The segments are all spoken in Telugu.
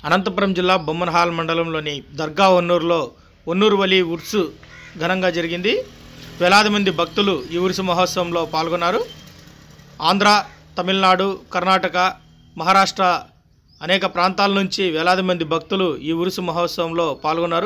అనంతపురం జిల్లా బొమ్మనహాల్ మండలంలోని దర్గా ఒన్నూరులో ఒన్నూరు వలి ఉర్సు ఘనంగా జరిగింది వేలాది మంది భక్తులు ఈ ఉరుసు మహోత్సవంలో పాల్గొన్నారు ఆంధ్ర తమిళనాడు కర్ణాటక మహారాష్ట్ర అనేక ప్రాంతాల నుంచి వేలాది మంది భక్తులు ఈ ఉరుసు మహోత్సవంలో పాల్గొన్నారు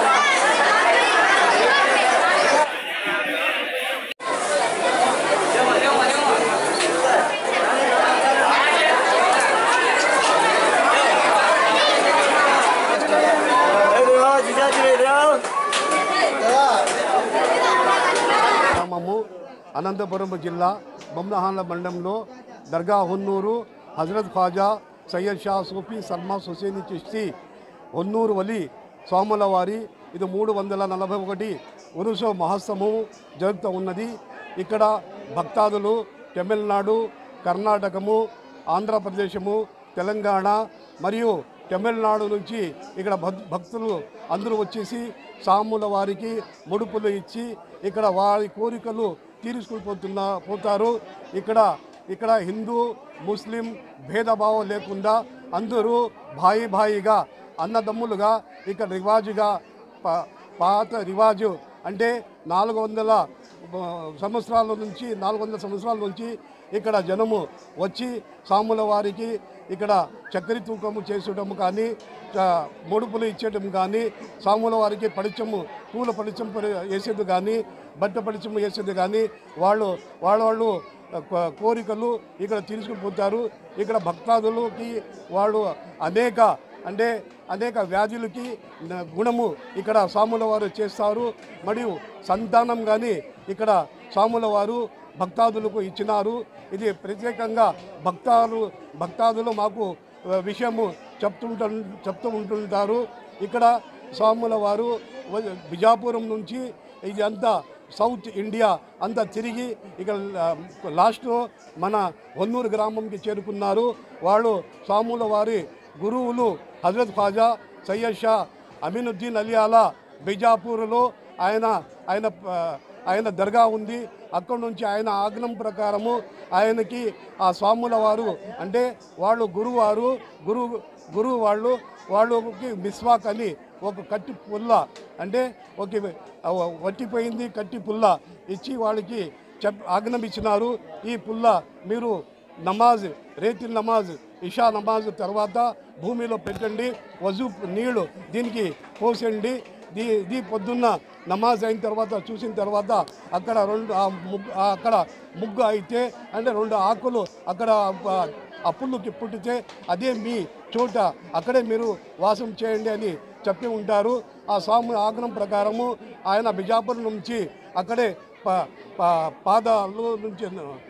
గ్రామము అనంతపురం జిల్లా బొమ్మహాన్ల మండలంలో దర్గా హొన్నూరు హజరత్ ఖాజా సయ్యద్ షా సూఫీ సల్మా హుసేని చిష్తి హొన్నూరు వలి సోమల వారి ఇది మూడు వందల నలభై ఒకటి ఉరుసో మహోత్సవం జరుగుతూ ఉన్నది ఇక్కడ భక్తాదులు తమిళనాడు కర్ణాటకము ఆంధ్రప్రదేశము తెలంగాణ మరియు తమిళనాడు నుంచి ఇక్కడ భక్- భక్తులు అందరూ వచ్చేసి సాముల వారికి ముడుపులు ఇచ్చి ఇక్కడ వారి కోరికలు తీర్చుకుని పోతున్నా పోతారు ఇక్కడ ఇక్కడ హిందూ ముస్లిం భేదభావం లేకుండా అందరూ భాయి భాయిగా అన్నదమ్ములుగా ఇక్కడ రివాజుగా ప- పాత రివాజు అంటే నాలుగు వందల ఆ, సంవత్సరాల నుంచి నాలుగు వందల సంవత్సరాల నుంచి ఇక్కడ జనము వచ్చి సాముల వారికి ఇక్కడ చక్కెర తూకము చేసడం కానీ ఆ, ముడుపులు ఇచ్చేయడం కానీ సాముల వారికి పడిచము పూల పడిచం వేసేది కానీ బట్ట పడిచము వేసేది కానీ వాళ్ళు వాళ్ళ వాళ్ళు కో- కోరికలు ఇక్కడ తీసుకుని పోతారు ఇక్కడ భక్తాదులకి వాళ్ళు అనేక అంటే అనేక వ్యాధులకి న- గుణము ఇక్కడ సాముల వారు చేస్తారు మరియు సంతానం కానీ ఇక్కడ సాముల వారు భక్తాదులకు ఇచ్చినారు ఇది ప్రత్యేకంగా భక్తాలు భక్తాదులు మాకు ఆ, విషయము చెప్తుంట చెప్తూ ఉంటుంటారు ఇక్కడ స్వాముల వారు వ- బిజాపురం నుంచి ఇది అంతా సౌత్ ఇండియా అంతా తిరిగి ఇక్కడ లాస్ట్ మన హొన్నూరు గ్రామంకి చేరుకున్నారు వాళ్ళు స్వాముల వారి గురువులు హజరత్ ఖాజా సయ్యద్ షా అమీనుద్దీన్ అలియాలా బిజాపూర్లో ఆయన ఆయన ఆ, ఆయన దర్గా ఉంది అక్కడి నుంచి ఆయన ఆజ్ఞం ప్రకారము ఆయనకి ఆ స్వాముల వారు అంటే వాళ్ళు గురువారు గురువు గురువు వాళ్ళు వాళ్ళకి మిస్వాక్ అని ఒక కట్టి పుల్ల అంటే ఒక వట్టిపోయింది కట్టి పుల్ల ఇచ్చి వాళ్ళకి చెప్ ఆజ్ఞం ఇచ్చినారు ఈ పుల్ల మీరు నమాజ్ రేతి నమాజ్ ఇషా నమాజ్ తర్వాత భూమిలో పెట్టండి వజు నీళ్లు దీనికి పోసండి దీ దీ పొద్దున్న నమాజ్ అయిన తర్వాత చూసిన తర్వాత అక్కడ రెండు ఆ ముగ్గు ఆ అక్కడ ముగ్గు అయితే అంటే రెండు ఆకులు అక్కడ ఆ- ఆ పుల్లుకి పుట్టితే అదే మీ చోట అక్కడే మీరు వాసం చేయండి అని చెప్పి ఉంటారు ఆ స్వామి ఆగ్రహం ప్రకారము ఆయన బిజాపురం నుంచి అక్కడే ప- ప- పాదాలు నుంచి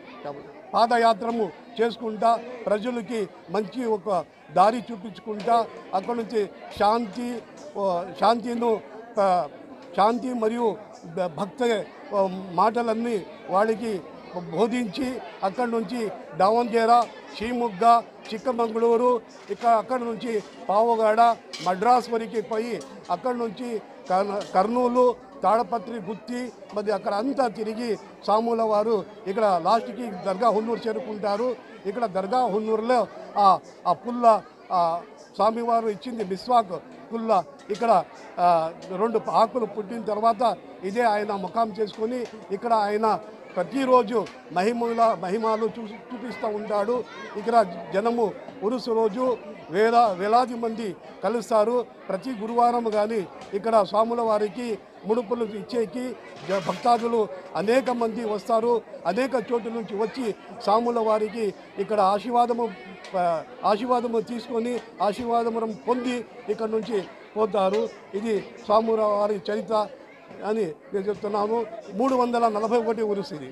పాదయాత్రము చేసుకుంటా ప్రజలకి మంచి ఒక దారి చూపించుకుంటా అక్కడ నుంచి శాంతి ఓ, శాంతిను ఆ, శాంతి మరియు భ- భక్త ఆ, మాటలన్నీ వాళ్ళకి బోధించి అక్కడి నుంచి దావణగేర షీముగ్గ చిక్కమంగళూరు ఇక అక్కడి నుంచి పావుగాడ మద్రాస్ వరకు పోయి అక్కడి నుంచి కర్న- కర్నూలు తాడపత్రి గుత్తి మరి అక్కడ అంతా తిరిగి సాముల వారు ఇక్కడ లాస్ట్కి దర్గా హున్నూరు చేరుకుంటారు ఇక్కడ దర్గా హున్నూరులో ఆ ఆ పుల్ల ఆ స్వామివారు ఇచ్చింది మిస్వాక్ పుల్ల ఇక్కడ ఆ, రెండు ఆకులు పుట్టిన తర్వాత ఇదే ఆయన ముఖం చేసుకొని ఇక్కడ ఆయన ప్రతిరోజు మహిమల మహిమాలు చూ చూపిస్తూ ఉంటాడు ఇక్కడ జనము ఉరుసు రోజు వేల వేలాది మంది కలుస్తారు ప్రతి గురువారం కానీ ఇక్కడ స్వాముల వారికి ముడుపులు ఇచ్చేకి జ- భక్తాదులు అనేక మంది వస్తారు అనేక చోట్ల నుంచి వచ్చి స్వాముల వారికి ఇక్కడ ఆశీర్వాదము ఆ, ఆశీర్వాదము తీసుకొని ఆశీర్వాదం పొంది ఇక్కడ నుంచి పోతారు ఇది స్వాముల వారి చరిత్ర అని నేను చెప్తున్నాను మూడు వందల నలభై ఒకటి ఉరుసు ఇది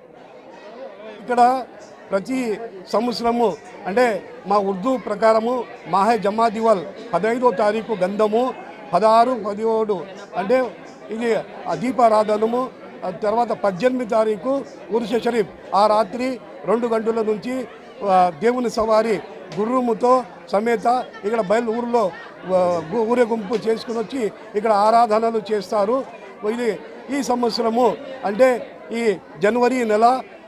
ఇక్కడ ప్రతి సంవత్సరము అంటే మా ఉర్దూ ప్రకారము మాహే జమా దివల్ పదహైదో తారీఖు గంధము పదహారు పదిహేడు అంటే ఇది ఆ దీపారాధనము ఆ తర్వాత పద్దెనిమిది తారీఖు ఉరుష షరీఫ్ ఆ రాత్రి రెండు గంటల నుంచి ఆ, దేవుని సవారి గుర్రముతో సమేత ఇక్కడ బయలు ఊరిలో ఆ, గు- ఊరేగింపు చేసుకుని వచ్చి ఇక్కడ ఆరాధనలు చేస్తారు ఇది ఈ సంవత్సరము అంటే ఈ జనవరి నెల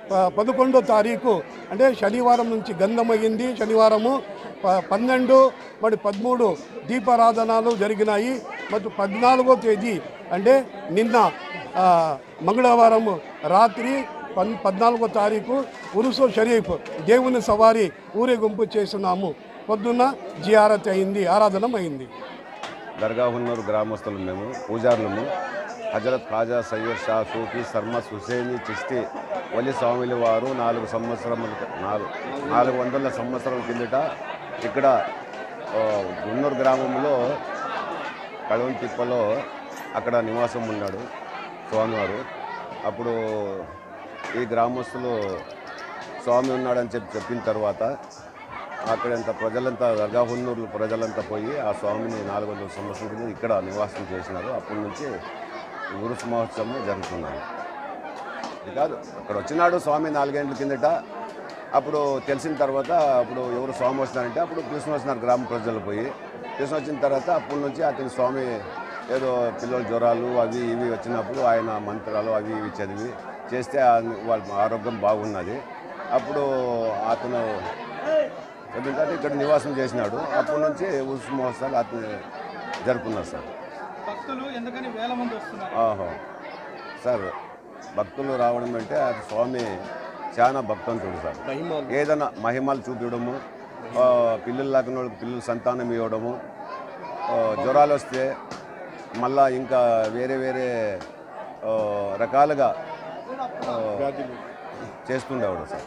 ప- పదకొండో తారీఖు అంటే శనివారం నుంచి గంధమయ్యింది శనివారము ప- పన్నెండు మరి పదమూడు దీపారాధనలు జరిగినాయి మరియు పద్నాలుగో తేదీ అంటే నిన్న ఆ, మంగళవారం రాత్రి పన్ పద్నాలుగో తారీఖు ఉరుసు షరీఫ్ దేవుని సవారి ఊరేగింపు చేస్తున్నాము పొద్దున్న జియారత్ అయింది ఆరాధన అయింది దర్గా హున్నూరు గ్రామస్తులు మేము పూజారులము హజరత్ ఖాజా సయ్యద్ షా సూఫీ సర్మస్ హుసేని చిష్టి వలి స్వామిల వారు నాలుగు సంవత్సరముల నాలుగు నాలుగు వందల సంవత్సరాల కిందట ఇక్కడ ఆ, గున్నూరు గ్రామంలో కడవం తిప్పలో అక్కడ నివాసం ఉన్నాడు స్వామివారు అప్పుడు ఈ గ్రామస్తులు స్వామి ఉన్నాడని చెప్పి చెప్పిన తర్వాత అక్కడంతా ప్రజలంతా దర్గా హున్నూరు ప్రజలంతా పోయి ఆ స్వామిని నాలుగు వందల సంవత్సరం కింద ఇక్కడ నివాసం చేసినారు అప్పటి నుంచి ఉరుసు మహోత్సవం జరుగుతున్నారు ఇది కాదు అక్కడ వచ్చినాడు స్వామి నాలుగేండ్ల కిందట అప్పుడు తెలిసిన తర్వాత అప్పుడు ఎవరు స్వామి వస్తున్నారంటే అప్పుడు తీసుకుని వస్తున్నారు గ్రామ ప్రజలు పోయి తీసుకుని వచ్చిన తర్వాత అప్పటి నుంచి అతని స్వామి ఏదో పిల్లల జ్వరాలు అవి ఇవి వచ్చినప్పుడు ఆయన మంత్రాలు అవి ఇవి చదివి చేస్తే ఆ- వాళ్ళ ఆరోగ్యం బాగున్నది అప్పుడు అతను చెప్పిన తర్వాత ఇక్కడ నివాసం చేసినాడు అప్పటి నుంచి ఉత్సవ మహోత్సవాలు అతను జరుపుకున్నారు సార్ భక్తులు ఎందుకని వేల మంది వస్తున్నారు ఆహో సార్ భక్తులు రావడం అంటే అది స్వామి చాలా భక్తంతుడు సార్ ఏదైనా మహిమలు చూపించడము ఆ, పిల్లలు లేకున్న వాళ్ళకి పిల్లలు సంతానం ఇవ్వడము ఆ, జ్వరాలు వస్తే మళ్ళా ఇంకా వేరే వేరే ఆ, రకాలుగా ఆ, చేస్తుండేవాడు సార్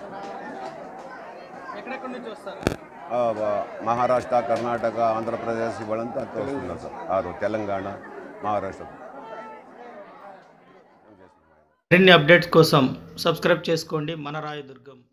ఎక్కడెక్కడి నుంచి వస్తారు ఆ, వ- మహారాష్ట్ర కర్ణాటక ఆంధ్రప్రదేశ్ వాళ్ళంతా అంతా వస్తున్నారు సార్ ఆరు తెలంగాణ మహారాష్ట్ర మరిన్ని అప్డేట్స్ కోసం సబ్స్క్రైబ్ చేసుకోండి మన రాయదుర్గం